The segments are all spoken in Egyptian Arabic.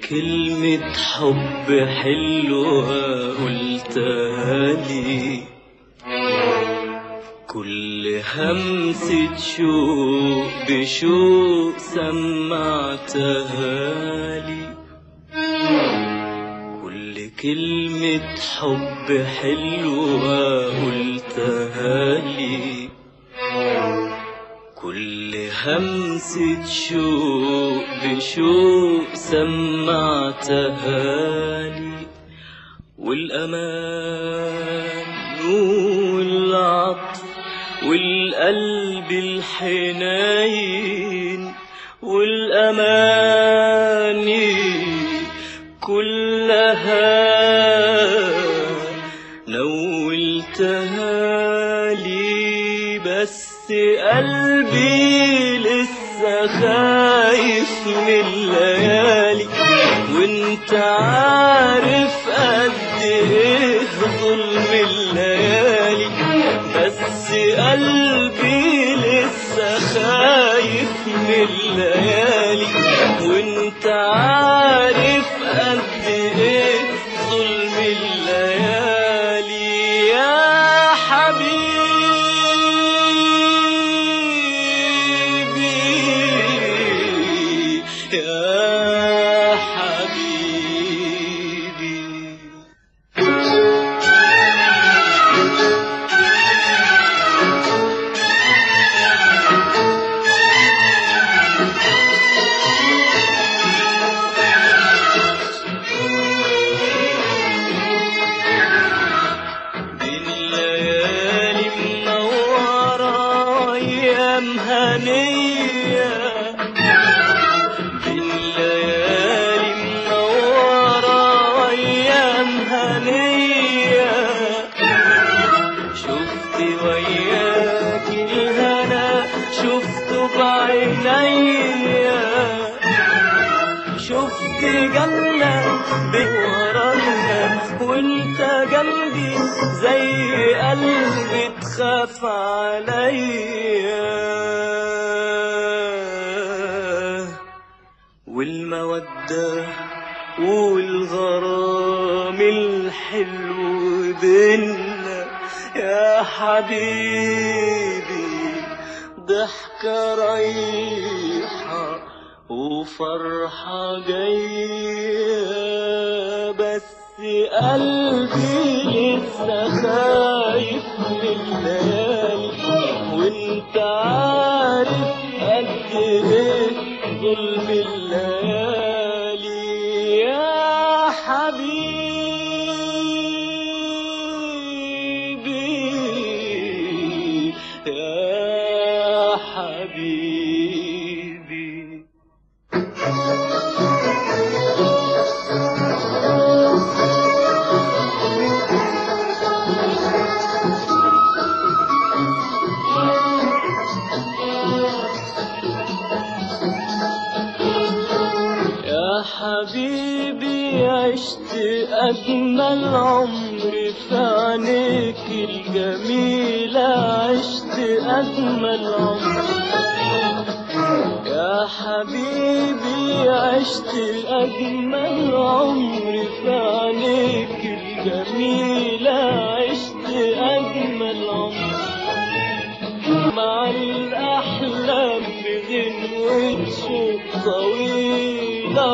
كلمة حب حلوة قلتها لي كل همسة شوق بشوق سمعتها لي كل كلمة حب حلوة قلتها لي كل همسة شوق بشوق سمعتها لي والأمان والعطف والقلب الحنين والأماني كلها نولتها لي بس قلبي لسه خايف من الليالي وانت عارف قد ايه ظلم الليالي بس قلبي لسه خايف من الليالي وانت عارف قد ايه ظلم الليالي يا حبيبي يا حبيبي الليالي منورة أيام هنية بالليالي منورة أيام هنية شفت وياك الهنا شفته بعينيا شفت جنة بورانا وانت جنبي زي قلبي تخاف عليا والمودة والغرام الحلو بينا يا حبيبي ضحكة رايحة وفرحة جاية بس قلبي لسه خايف من الليالي وانت عارف قد ايه ظلم الليالي يا حبيبي يا حبيبي يا حبيبي عشت أجمل عمر في عينيك الجميلة عشت أجمل عمر يا حبيبي عشت أجمل عمر في عينيك الجميلة عشت أجمل عمر مع الأحلام بغنوة شوق طويلة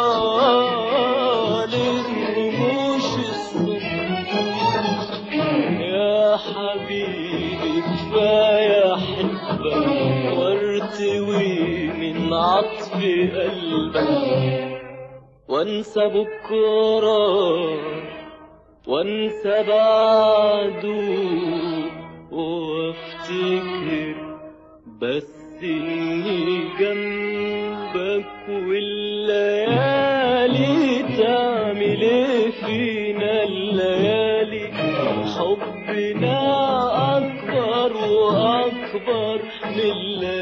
للرموش الصبح يا حبيبي كفاية أحبك وارتوي من عطف قلبك وانسى بكرة وانسى بعده وافتكر بس اني جنبك والليالي تعمل ايه فينا الليالي حبنا اكبر واكبر من الليالي